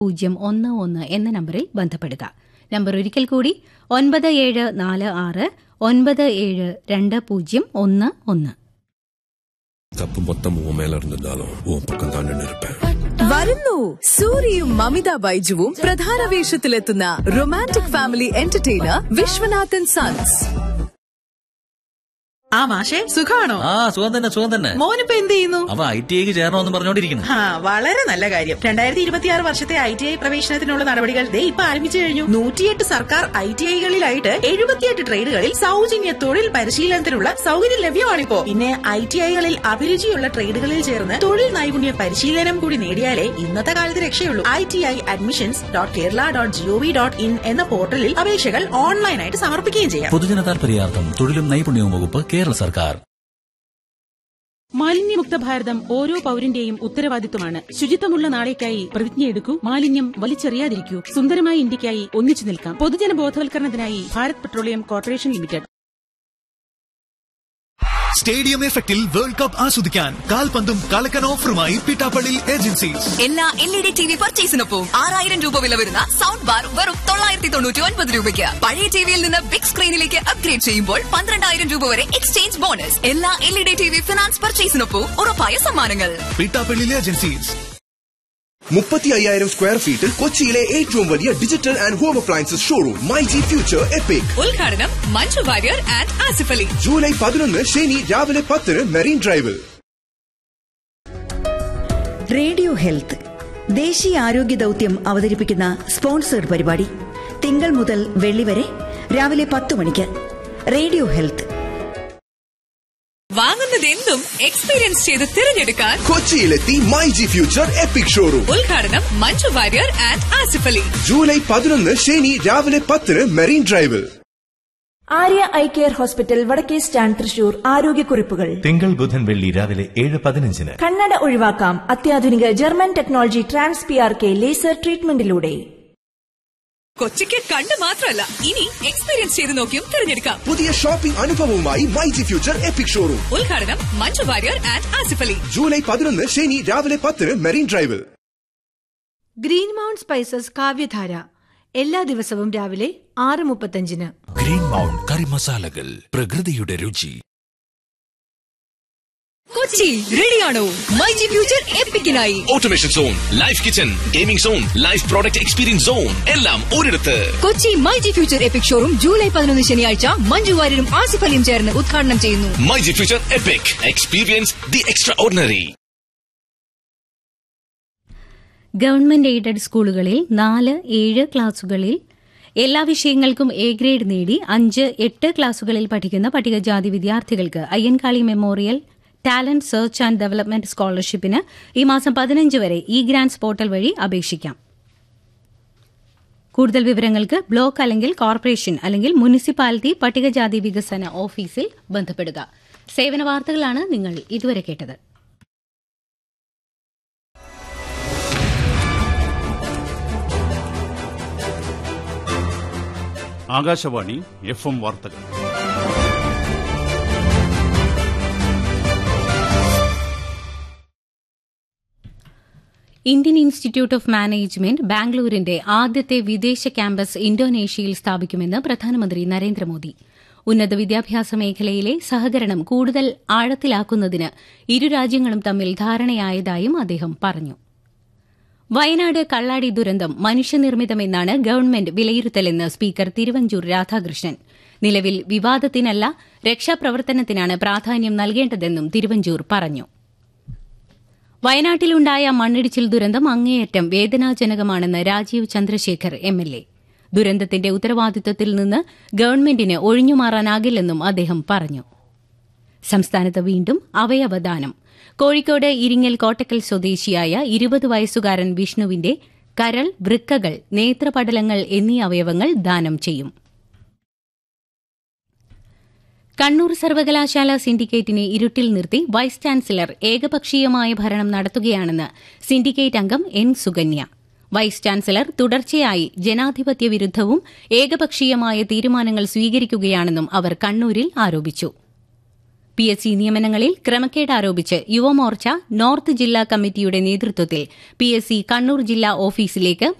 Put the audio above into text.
പൂജ്യം ഒന്ന് ഒന്ന് എന്ന നമ്പറിൽ ബന്ധപ്പെടുക നമ്പർ ഒരിക്കൽ കൂടി ഒൻപത് ഏഴ് നാല് ആറ് ഒൻപത് ஏழு രണ്ട് பூஜ்ஜியம் ஒன்று ஒன்று தப்பு மொத்தம் உன் மேல இருந்திருந்தாலும் உன் பக்கம் தான் நின்று இருப்பேன் വരുന്നു സൂര്യയും മമിത ബൈജുവും പ്രധാന വേഷത്തിലെത്തുന്ന romantic family entertainer Viswanathan sons ആ മാഷെ സുഖാണോ ആ സുഖം തന്നെ സുഖം തന്നെ മോനിപ്പോ എന്ത് ചെയ്യുന്നു അവ ഐ ടി ഐക്ക് ചേരണമെന്ന് പറഞ്ഞോണ്ടിരിക്കുന്നു ആ വളരെ നല്ല കാര്യം രണ്ടായിരത്തി ഇരുപത്തിയാറ് വർഷത്തെ ഐ ടി ഐ പ്രവേശനത്തിനുള്ള നടപടികൾ ദേ ഇപ്പൊ ആരംഭിച്ചു കഴിഞ്ഞു നൂറ്റിയെട്ട് സർക്കാർ ഐ ടി ഐകളിലായിട്ട് എഴുപത്തിയെട്ട് ട്രേഡുകളിൽ സൗജന്യ തൊഴിൽ പരിശീലനത്തിനുള്ള സൗകര്യം ലഭ്യമാണിപ്പോ പിന്നെ ഐ ടി ഐകളിൽ അഭിരുചിയുള്ള ട്രേഡുകളിൽ ചേർന്ന് തൊഴിൽ നൈപുണ്യ പരിശീലനം കൂടി നേടിയാലേ ഇന്നത്തെ കാലത്ത് രക്ഷയുള്ളൂ I T I admissions dot Kerala dot gov dot in എന്ന പോർട്ടലിൽ അപേക്ഷകൾ ഓൺലൈനായിട്ട് സമർപ്പിക്കുകയും ചെയ്യാം പൊതുജന താൽപര്യാർത്ഥം തൊഴിലും നൈപുണ്യവും വകുപ്പ് കേരള സർക്കാർ മാലിന്യമുക്ത ഭാരതം ഓരോ പൌരന്റെയും ഉത്തരവാദിത്വമാണ് ശുചിത്വമുള്ള നാളേക്കായി പ്രതിജ്ഞയെടുക്കൂ മാലിന്യം വലിച്ചെറിയാതിരിക്കൂ സുന്ദരമായ ഇന്ത്യക്കായി ഒന്നിച്ചു നിൽക്കാം പൊതുജന ബോധവൽക്കരണത്തിനായി Bharat petroleum corporation limited stadium എഫക്റ്റിൽ വേൾഡ് കപ്പ് ആസ്വദിക്കാൻ കാൽപന്തും കളക്കൻ ഓഫറുമായി പിട്ടാപ്പള്ളി ഏജൻസീസ് എല്ലാ L E D T V പർച്ചേസിനൊപ്പം ആറായിരം രൂപ വില വരുന്ന സൗണ്ട് ബാർ വെറും തൊള്ളായിരത്തി തൊണ്ണൂറ്റി ഒൻപത് രൂപയ്ക്ക് പഴയ ടിവിയിൽ നിന്ന് ബിഗ് സ്ക്രീനിലേക്ക് അപ്ഗ്രേഡ് ചെയ്യുമ്പോൾ പന്ത്രണ്ടായിരം രൂപ വരെ എക്സ്ചേഞ്ച് ബോണസ് എല്ലാ L E D T V finance പർച്ചേസിനൊപ്പം ഉറപ്പായ സമ്മാനങ്ങൾ പിട്ടാപ്പള്ളി ഏജൻസീസ് മുപ്പത്തി അയ്യായിരം സ്ക്വയർ ഫീറ്റിൽ കൊച്ചിയിലെ ഏറ്റവും വലിയ digital and home appliances showroom my G future epic ഉദ്ഘാടനം മഞ്ജു വാര്യർ ആൻഡ് ആസിഫ് അലി ജൂലൈ പതിനൊന്ന് ശനി രാവിലെ പത്തിന് മെറീൻ ഡ്രൈവിൽ റേഡിയോ ഹെൽത്ത് ദേശീയ ആരോഗ്യ ദൗത്യം അവതരിപ്പിക്കുന്ന സ്പോൺസേഡ് പരിപാടി തിങ്കൾ മുതൽ വെള്ളി വരെ രാവിലെ പത്ത് മണിക്ക് റേഡിയോ ഹെൽത്ത് വാങ്ങുന്നതെന്തും എക്സ്പീരിയൻസ് ചെയ്ത് തിരഞ്ഞെടുക്കാൻ കൊച്ചിയിലെത്തി my G future epic showroom ഉദ്ഘാടനം മഞ്ജു വാര്യർ ആൻഡ് ആസിഫ് അലി ജൂലൈ പതിനൊന്ന് ശനി രാവിലെ പത്തിന് മെറീൻ ഡ്രൈവിൽ ആര്യ ഐ കെയർ ഹോസ്പിറ്റൽ വടക്കേ സ്റ്റാൻഡ് തൃശൂർ ആരോഗ്യക്കുറിപ്പുകൾ തിങ്കൾ ബുധൻ വെള്ളി രാവിലെ ഏഴ് പതിനഞ്ചിന് കണ്ണട ഒഴിവാക്കാം അത്യാധുനിക German technology trans P R K laser ട്രീറ്റ്മെന്റിലൂടെ കൊച്ചിക്ക് കണ്ട് മാത്രമല്ല ഇനി എക്സ്പീരിയൻസ് ചെയ്ത് നോക്കിയും തിരഞ്ഞെടുക്കാം പുതിയ ഷോപ്പിംഗ് അനുഭവവുമായി my G future epic showroom ഉദ്ഘാടനം മഞ്ജു വാര്യർ ആൻഡ് ആസിഫ് അലി ജൂലൈ പതിനൊന്ന് ശനി രാവിലെ പത്തിന് മെറീൻ ഡ്രൈവിൽ ഗ്രീൻ മൗണ്ട് സ്പൈസസ് കാവ്യധാര എല്ലാ ദിവസവും രാവിലെ ആറ് മുപ്പത്തഞ്ചിന് ഗ്രീൻ മൗണ്ട് കറി മസാലകൾ പ്രകൃതിയുടെ രുചി കൊച്ചി റെഡിയാണോ മൈ ജി ഫ്യൂച്ചർ എപ്പിക്കിനായി automation zone life kitchen gaming zone life product experience zone എല്ലാം ഒരിടത്ത് Kochi my G future epic showroom July പതിനൊന്ന് ശനിയാഴ്ച മഞ്ജു വാര്യരും ആസിഫ് അലിയും ചേർന്ന് ഉദ്ഘാടനം ചെയ്യുന്നു my G future epic experience the extraordinary government aided സ്കൂളുകളിൽ നാല് ഏഴ് ക്ലാസുകളിൽ എല്ലാ വിഷയങ്ങൾക്കും എ ഗ്രേഡ് നേടി അഞ്ച് എട്ട് ക്ലാസുകളിൽ പഠിക്കുന്ന പട്ടികജാതി വിദ്യാർത്ഥികൾക്ക് Ayyankali memorial talent search and development സ്കോളർഷിപ്പിന് ഈ മാസം പതിനഞ്ച് വരെ ഇ ഗ്രാൻസ് പോർട്ടൽ വഴി അപേക്ഷിക്കാം കൂടുതൽ വിവരങ്ങൾക്ക് ബ്ലോക്ക് അല്ലെങ്കിൽ കോർപ്പറേഷൻ അല്ലെങ്കിൽ മുനിസിപ്പാലിറ്റി പട്ടികജാതി വികസന ഓഫീസിൽ ബന്ധപ്പെടുക സേവന വാർത്തകളാണ് നിങ്ങൾ ഇതുവരെ കേട്ടത് ആകാശവാണി എഫ് എം വാർത്തകൾ ഇന്ത്യൻ ഇൻസ്റ്റിറ്റ്യൂട്ട് ഓഫ് മാനേജ്മെന്റ് ബാംഗ്ലൂരിന്റെ ആദ്യത്തെ വിദേശ ക്യാമ്പസ് ഇന്തോനേഷ്യയിൽ സ്ഥാപിക്കുമെന്ന് പ്രധാനമന്ത്രി നരേന്ദ്രമോദി ഉന്നത വിദ്യാഭ്യാസ മേഖലയിലെ സഹകരണം കൂടുതൽ ആഴത്തിലാക്കുന്നതിന് ഇരു രാജ്യങ്ങളും തമ്മിൽ ധാരണയായതായും അദ്ദേഹം പറഞ്ഞു വയനാട് കള്ളാടി ദുരന്തം മനുഷ്യനിർമ്മിതമെന്നാണ് ഗവൺമെന്റ് വിലയിരുത്തലെന്ന് സ്പീക്കർ തിരുവഞ്ചൂർ രാധാകൃഷ്ണൻ നിലവിൽ വിവാദത്തിനല്ല രക്ഷാപ്രവർത്തനത്തിനാണ് പ്രാധാന്യം നൽകേണ്ടതെന്നും തിരുവഞ്ചൂർ പറഞ്ഞു വയനാട്ടിലുണ്ടായ മണ്ണിടിച്ചിൽ ദുരന്തം അങ്ങേയറ്റം വേദനാജനകമാണെന്ന് രാജീവ് ചന്ദ്രശേഖർ എംഎൽഎ ദുരന്തത്തിന്റെ ഉത്തരവാദിത്വത്തിൽ നിന്ന് ഗവൺമെന്റിന് ഒഴിഞ്ഞുമാറാനാകില്ലെന്നും അദ്ദേഹം പറഞ്ഞു സംസ്ഥാനത്ത് വീണ്ടും അവയവദാനം കോഴിക്കോട് ഇരിങ്ങൽ കോട്ടക്കൽ സ്വദേശിയായ ഇരുപത് വയസ്സുകാരൻ വിഷ്ണുവിന്റെ കരൾ വൃക്കകൾ നേത്രപടലങ്ങൾ എന്നീ അവയവങ്ങൾ ദാനം ചെയ്യും കണ്ണൂർ സർവകലാശാല സിൻഡിക്കേറ്റിനെ ഇരുട്ടിൽ നിർത്തി വൈസ് ചാൻസലർ ഏകപക്ഷീയമായ ഭരണം നടത്തുകയാണെന്ന് സിൻഡിക്കേറ്റ് അംഗം എൻ സുകന്യ വൈസ് ചാൻസലർ തുടർച്ചയായി ജനാധിപത്യ വിരുദ്ധവും ഏകപക്ഷീയമായ തീരുമാനങ്ങൾ സ്വീകരിക്കുകയാണെന്നും അവർ കണ്ണൂരിൽ ആരോപിച്ചു പി എസ് സി നിയമനങ്ങളിൽ ക്രമക്കേട് ആരോപിച്ച് യുവമോർച്ച നോർത്ത് ജില്ലാ കമ്മിറ്റിയുടെ നേതൃത്വത്തിൽ പി എസ് സി കണ്ണൂർ ജില്ലാ ഓഫീസിലേക്ക്